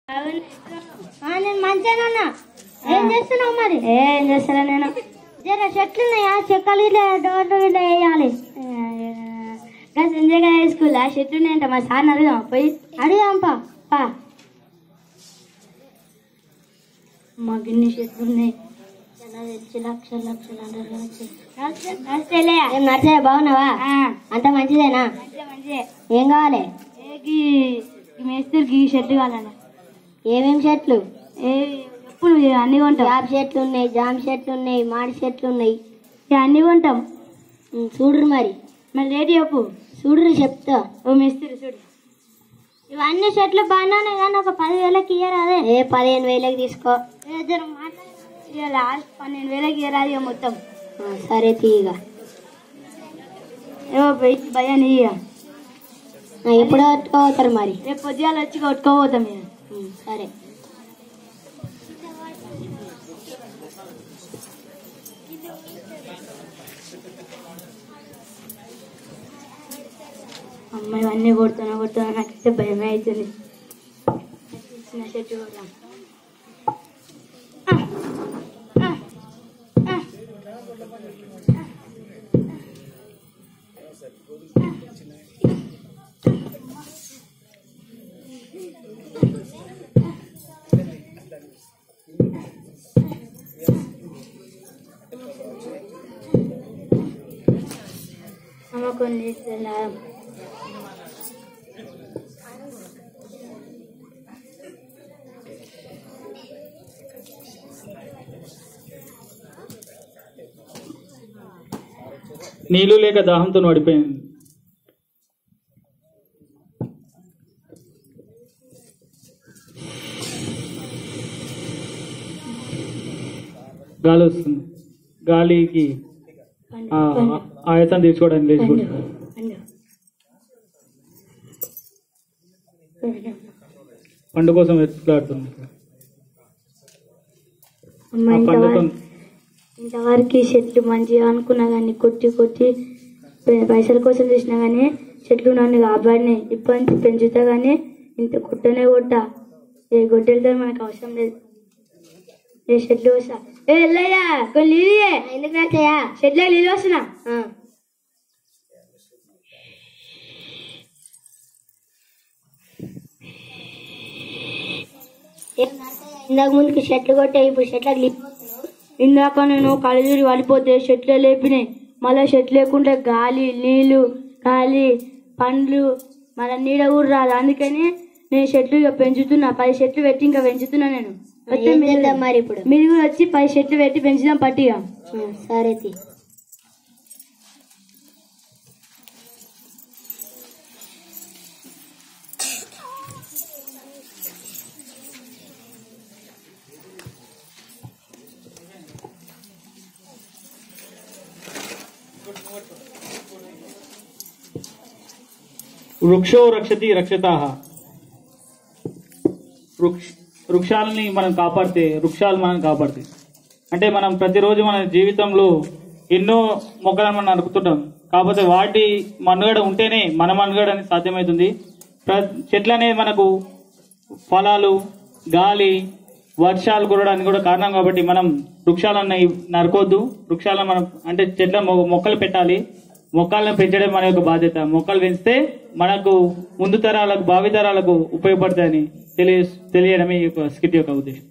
నేను మంచిగా ఏం చేస్తున్నావు మరి ఏం చేస్తారా నేను జర చెట్లు ఉన్నాయా చెక్కలు ఇట్లా డోర్లు ఇట్లా వేయాలి సంజయ్ గారి స్కూల్ ఆ చెట్లు ఉన్నాయంట మా సార్ అడుగుదాం పోయి అడుగుదాం పా పా మా గిన్ని చెట్లు ఉన్నాయి చాలా తెచ్చి లక్షలు లక్షలు అందరు నమస్తేలే ఏం నచ్చే బాగున్నావా అంత మంచిదేనా మంచిదే ఏం కావాలి మేస్త్రికి షర్ట్ కావాలన్నా ఏమేం షర్ట్లు ఏ ఎప్పుడు అన్ని కొంటాం జాబ్ షర్ట్లు ఉన్నాయి జామ్ షర్ట్లు ఉన్నాయి మాడి షర్ట్లు ఉన్నాయి అన్ని కొంటాం చూడరు మరి మరి రేటు చెప్పు చూడరు చెప్తా ఓ మేస్త్రి చూడు ఇవన్నీ షర్ట్లు బాగానే కానీ ఒక పదివేలకి ఇయ్యరాదే ఏ పదిహేను వేలకి తీసుకో ఇక లాస్ట్ పన్నెండు వేలకి ఇయ్యరాదు ఇక మొత్తం సరే తీయగా ఏమో భయాన్ని ఇక ఎప్పుడు కొట్టుకోపోతారు మరి రేపు పొద్దుగాల వచ్చి కొట్టుకోపోతాం ఇక సరే అమ్మాయి అన్నీ కొడుతున్నా కొడుతున్నా నాకైతే భయమే అవుతుంది చిన్న చెట్టు కూడా అమ్మ కొన్ని ఇస్తుందా? నీళ్లు లేక దాహంతో పడిపోయింది గాలి వస్తుంది గాలికి పండు, ఆ, పండు, ఆయతం తీసుకోవడానికి పండు, లేచిపోతుంది పండు. పండు కోసం వెతుకులాడుతుంది అమ్మ ఆ పండుతో ఇంతవరకు ఇంతవరకు ఈ చెట్లు మంచిగా అనుకున్నా కానీ కొట్టి కొట్టి పై- పైసల కోసం చేసినా కానీ చెట్లు నన్ను కాపాడినాయి ఇప్పటి నుంచి పెంచుతా కానీ ఇంత కొట్టనే కొట్టా ఏ గొడ్డలతో మనకు అవసరం లేదు ఏ చెట్లు వస్తా ఏ ఎల్లయ్యా కొన్ని నీళ్ళు ఎందుకు నచ్చయా చెట్ల నీళ్ళు వస్తున్నా ఇందాక ముందుకు చెట్లు కొట్టే ఇప్పుడు చెట్లకు ఇందాక నేను కళ్ళజూరి పడిపోతే చెట్లే లేపినాయి మళ్ళీ చెట్లు లేకుంటే గాలి నీళ్లు గాలి పండ్లు మళ్ళీ నీడ కూడా రాదు అందుకని నేను చెట్లు ఇక పెంచుతున్నా పది చెట్లు పెట్టి ఇంకా పెంచుతున్నా నేను వస్తే మీరు మరి ఇప్పుడు మీరు కూడా వచ్చి పది చెట్లు పెట్టి పెంచుదాం పట్టిగా సరే వృక్షో రక్షతి రక్షతాహ వృక్ష వృక్షాలని మనం కాపాడితే వృక్షాలు మనం కాపాడతాయి అంటే మనం ప్రతిరోజు మన జీవితంలో ఎన్నో మొక్కలను మనం నరుకుతుంటాం కాకపోతే వాటి మనుగడ ఉంటేనే మన మనుగడ అనేది సాధ్యమవుతుంది ప్ర- చెట్లు అనేది మనకు ఫలాలు గాలి వర్షాలు కురడానికి కూడా కారణం కాబట్టి మనం వృక్షాలను నరకొద్దు వృక్షాలను మనం అంటే చెట్ల మొ- మొక్కలు పెట్టాలి మొక్కలను పెంచడం మన యొక్క బాధ్యత మొక్కలు పెంచితే మనకు ముందు తరాలకు భావి తరాలకు ఉపయోగపడతాయని తెలియ తెలియడమే ఈ యొక్క స్కిట్ యొక్క ఉద్దేశం